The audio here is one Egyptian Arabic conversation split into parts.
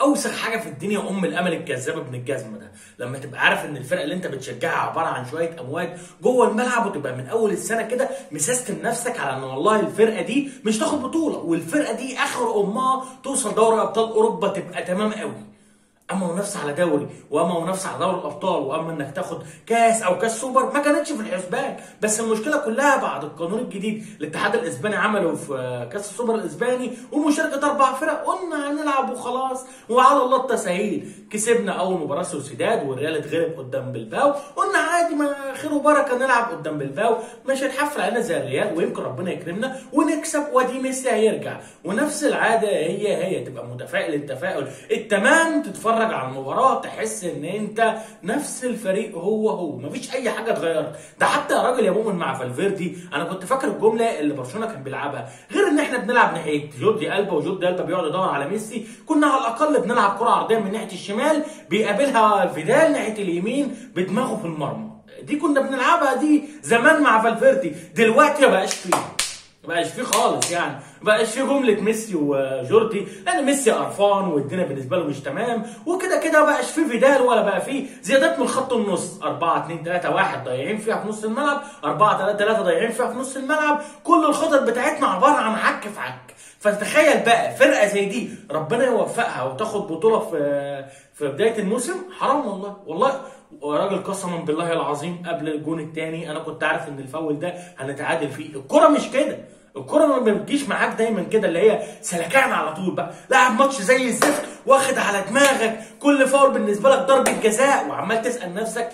اوسخ حاجه في الدنيا ام الامل الكذاب ابن الجزمه ده لما تبقى عارف ان الفرقه اللي انت بتشجعها عباره عن شويه اموات جوه الملعب وتبقى من اول السنه كده مسيستم نفسك على ان والله الفرقه دي مش تاخد بطوله والفرقه دي اخر امها توصل دوري ابطال اوروبا تبقى تمام قوي اما منافسه على دوري واما منافسه على دوري الابطال واما انك تاخد كاس او كاس سوبر ما كانتش في الحسبان بس المشكله كلها بعد القانون الجديد الاتحاد الاسباني عمله في كاس السوبر الاسباني ومشاركه اربع فرق قلنا هنلعب وخلاص وعلى الله التسهيل كسبنا اول مباراه سوسيداد والريال اتغلب قدام بلباو قلنا عادي ما خير وبركه نلعب قدام بلباو مش هتحفل علينا زي الريال ويمكن ربنا يكرمنا ونكسب وادي ميسي هيرجع ونفس العاده هي هي تبقى متفائل التفاؤل التمام تتفرج على المباراه تحس ان انت نفس الفريق هو هو مفيش اي حاجه اتغيرت ده حتى يا راجل يا مؤمن مع فالفيردي انا كنت فاكر الجمله اللي برشلونه كان بيلعبها غير ان احنا بنلعب ناحيه جوردي البا وجوردي البا بيقعد يدور على ميسي كنا على الاقل بنلعب كره عرضيه من ناحيه الشمال بيقابلها فيدال ناحيه اليمين بدماغه في المرمى دي كنا بنلعبها دي زمان مع فالفيردي دلوقتي ما بقاش فيه ما بقاش فيه خالص يعني ما بقاش فيه جمله ميسي وجوردي لان ميسي قرفان والدنيا بالنسبه له مش تمام وكده كده ما بقاش فيه فيدال ولا بقى فيه زيادات من خط النص 4 2 3 1 ضايعين فيها في نص الملعب 4 3 3 ضايعين فيها في نص الملعب كل الخطط بتاعتنا عباره عن عك في عك فتخيل بقى فرقه زي دي ربنا يوفقها وتاخد بطوله في في بدايه الموسم حرام والله والله وراجل قسما بالله العظيم قبل الجون الثاني انا كنت عارف ان الفاول ده هنتعادل فيه الكره مش كده الكرة ما بتجيش معاك دايما كده اللي هي سلكان على طول بقى لاعب ماتش زي الزفت واخد على دماغك كل فاول بالنسبة لك ضربة جزاء وعمال تسأل نفسك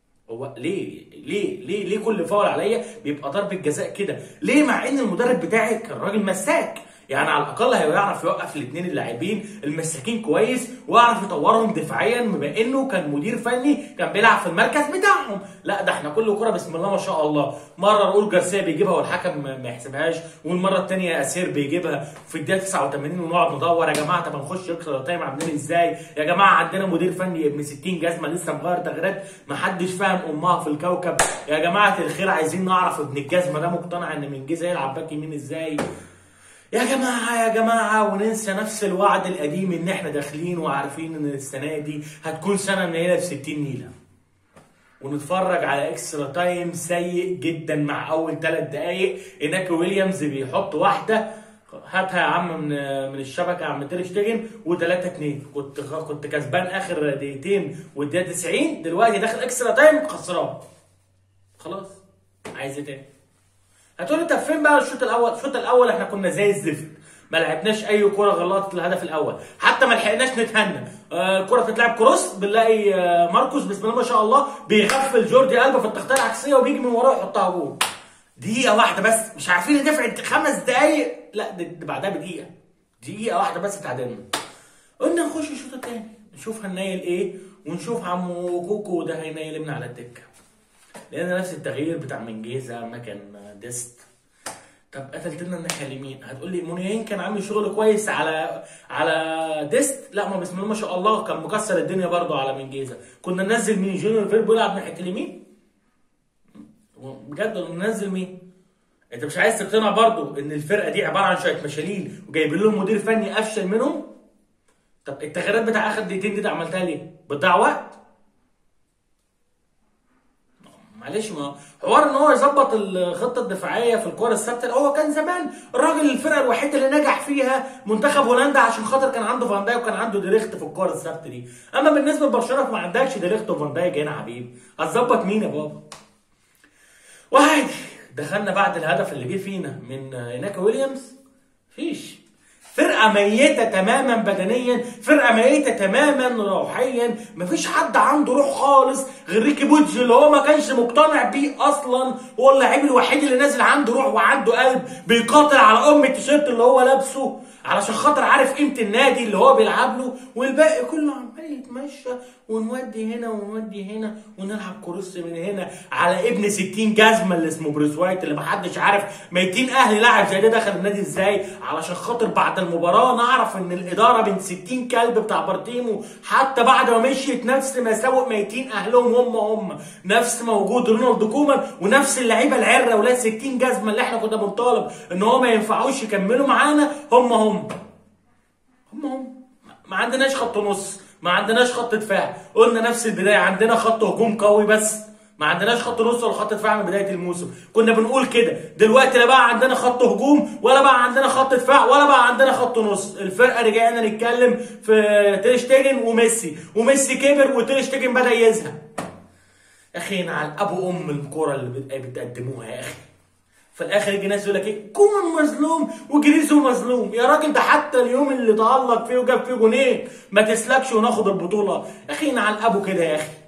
هو ليه ليه ليه ليه كل فاول عليا بيبقى ضربة جزاء كده ليه مع ان المدرب بتاعي كان راجل مساك يعني على الاقل هيعرف يوقف الاثنين اللاعبين المساكين كويس ويعرف يطورهم دفاعيا بما انه كان مدير فني كان بيلعب في المركز بتاعهم لا ده احنا كل كره بسم الله ما شاء الله مره نقول جارسيا بيجيبها والحكم ما يحسبهاش والمره الثانيه اسير بيجيبها في الدقيقه 89 ونقعد ندور يا جماعه طب هنخش اكسترا تايم عاملين ازاي يا جماعه عندنا مدير فني ابن 60 جزمه لسه مغير تغييرات ما حدش فاهم امها في الكوكب يا جماعه الخير عايزين نعرف ابن الجزمه ده مقتنع ان من جيزه يلعب باك يمين ازاي يا جماعة يا جماعة وننسى نفس الوعد القديم ان احنا داخلين وعارفين ان السنة دي هتكون سنة منيلة ب 60 نيلة ونتفرج على اكسترا تايم سيء جدا مع اول ثلاث دقايق هناك ويليامز بيحط واحدة هاتها يا عم من من الشبكه يا عم تير شتيجن و3 2 كنت كنت كسبان اخر دقيقتين والدقيقه 90 دلوقتي داخل اكسترا تايم خسران خلاص عايز ايه تاني؟ هتقولي طب فين بقى الشوط الاول؟ الشوط الاول احنا كنا زي الزفت ما لعبناش اي كوره غلطت الهدف الاول حتى ما لحقناش نتهنى آه الكوره بتتلعب كروس بنلاقي آه ماركوس بسم الله ما شاء الله بيغفل جوردي البا في التغطيه العكسيه وبيجي من وراه يحطها جول دقيقه واحده بس مش عارفين ندفع خمس دقايق لا ده ده بعدها بدقيقه دقيقه واحده بس اتعادلنا قلنا نخش الشوط الثاني نشوف هننيل ايه ونشوف عمو كوكو ده هينيل من على الدكه لان نفس التغيير بتاع منجيزه ما كان ديست طب قتلت لنا الناحيه اليمين هتقول لي مونيين كان عامل شغل كويس على على ديست لا ما بسم الله ما شاء الله كان مكسر الدنيا برضه على منجيزه كنا ننزل مين جونيور فيربو يلعب ناحيه اليمين بجد ننزل مين انت مش عايز تقتنع برضه ان الفرقه دي عباره عن شويه مشاليل وجايبين لهم مدير فني افشل منهم طب التغييرات بتاع اخر دقيقتين دي عملتها ليه بتضيع وقت معلش ما حوار ان هو يظبط الخطه الدفاعيه في الكره الثابته هو كان زمان الراجل الفرقه الوحيده اللي نجح فيها منتخب هولندا عشان خاطر كان عنده فان دايك وكان عنده ديريخت في الكره الثابته دي اما بالنسبه لبرشلونه فما عندكش ديريخت وفان دايك هنا يا حبيبي هتظبط مين يا بابا وعادي دخلنا بعد الهدف اللي جه فينا من هناك ويليامز فيش فرقه ميته تماما بدنيا فرقه ميته تماما روحيا مفيش حد عنده روح خالص غير ريكي بوتج اللي هو ما كانش مقتنع بيه اصلا هو اللاعب الوحيد اللي نازل عنده روح وعنده قلب بيقاتل على ام التيشيرت اللي هو لابسه علشان خاطر عارف قيمه النادي اللي هو بيلعب له والباقي كله عمال يتمشى ونودي هنا ونودي هنا ونلعب كروس من هنا على ابن 60 جزمه اللي اسمه بريس وايت اللي محدش عارف ميتين اهل لاعب زي ده دخل النادي ازاي علشان خاطر بعد المباراه نعرف ان الاداره بنت 60 كلب بتاع بارتيمو حتى بعد ما مشيت نفس مساوئ ميتين اهلهم هم هم نفس موجود رونالد كومان ونفس اللعيبه العره ولاد 60 جزمه اللي احنا كنا بنطالب ان هو ما ينفعوش يكملوا معانا هم هم هم هم ما عندناش خط نص ما عندناش خط دفاع قلنا نفس البدايه عندنا خط هجوم قوي بس ما عندناش خط نص ولا خط دفاع من بدايه الموسم كنا بنقول كده دلوقتي لا بقى عندنا خط هجوم ولا بقى عندنا خط دفاع ولا بقى عندنا خط نص الفرقه رجعنا نتكلم في تيرشتيجن وميسي وميسي كبر وتيرشتيجن بدا يزهق يا اخي نعل ابو ام الكوره اللي بت- بتقدموها يا اخي في الاخر يجي ناس يقول لك ايه كومان مظلوم وجريزو مظلوم يا راجل ده حتى اليوم اللي تالق فيه وجاب فيه جونين ما تسلكش وناخد البطوله يا اخي نعل ابو كده يا اخي